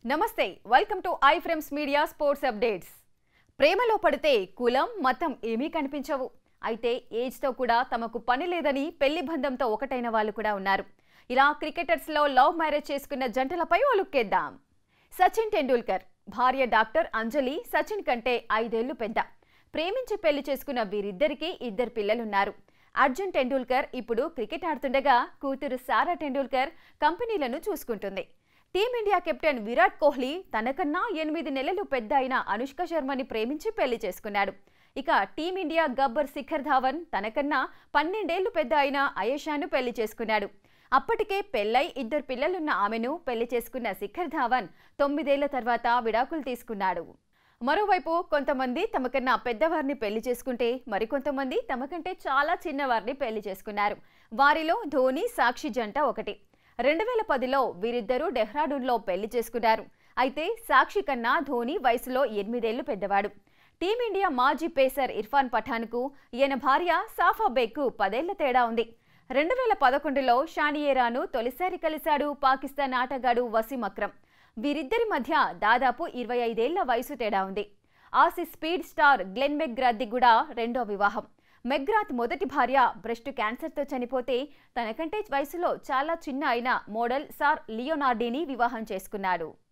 నమస్తే welcome to I frames media sports updates ప్రేమలో పడితే కులం మతం ఏమీ కనిపించవు అయితే ఏజ్తో కూడా తమకు పని లేదని పెళ్లి బంధంతో ఒకటైన వాళ్ళు కూడా ఉన్నారు ఇలా క్రికెటర్స్లో లవ్ మ్యారేజ్ చేసుకున్న జంటలపై ఓ లుక్కేద్దాం సచిన్ టెండూల్కర్ భార్య డాక్టర్ అంజలి సచిన్ కంటే ఐదేళ్లు పెద్ద ప్రేమించి పెళ్లి చేసుకున్న వీరిద్దరికీ ఇద్దరు పిల్లలున్నారు అర్జున్ టెండూల్కర్ ఇప్పుడు క్రికెట్ ఆడుతుండగా కూతురు సారా టెండూల్కర్ కంపెనీలను చూసుకుంటుంది టీమిండియా కెప్టెన్ విరాట్ కోహ్లీ తనకన్నా ఎనిమిది నెలలు పెద్ద అయిన అనుష్క శర్మని ప్రేమించి పెళ్లి చేసుకున్నాడు ఇక టీమిండియా గబ్బర్ శిఖర్ ధావన్ తనకన్నా పన్నెండేళ్లు పెద్ద అయిన అయేషాను పెళ్లి చేసుకున్నాడు అప్పటికే పెళ్లై ఇద్దరు పిల్లలున్న ఆమెను పెళ్లి చేసుకున్న శిఖర్ ధావన్ తొమ్మిదేళ్ల తర్వాత విడాకులు తీసుకున్నాడు మరోవైపు కొంతమంది తమకన్నా పెద్దవారిని పెళ్లి చేసుకుంటే మరికొంతమంది తమకంటే చాలా చిన్నవారిని పెళ్లి చేసుకున్నారు వారిలో ధోని సాక్షి జంట ఒకటి రెండు వేల పదిలో వీరిద్దరూ డెహ్రాడూన్లో పెళ్లి చేసుకున్నారు అయితే సాక్షి కన్నా ధోని వయసులో ఎనిమిదేళ్లు పెద్దవాడు టీమిండియా మాజీ పేసర్ ఇర్ఫాన్ పఠాన్కు ఈయన భార్య సాఫా బేగ్కు పదేళ్ల తేడా ఉంది రెండు వేల పదకొండులో షానియేరాను తొలిసారి కలిశాడు పాకిస్తాన్ ఆటగాడు వసీం అక్రమ్ వీరిద్దరి మధ్య దాదాపు ఇరవై ఐదేళ్ల వయసు తేడా ఉంది ఆసి స్పీడ్ స్టార్ గ్లెన్ మెగ్రాత్ది కూడా రెండో వివాహం మెగ్రాత్ మొదటి భార్య బ్రెస్ట్ క్యాన్సర్తో చనిపోతే తనకంటే వయసులో చాలా చిన్న అయిన మోడల్ సార్ లియోనార్డీని వివాహం చేసుకున్నాడు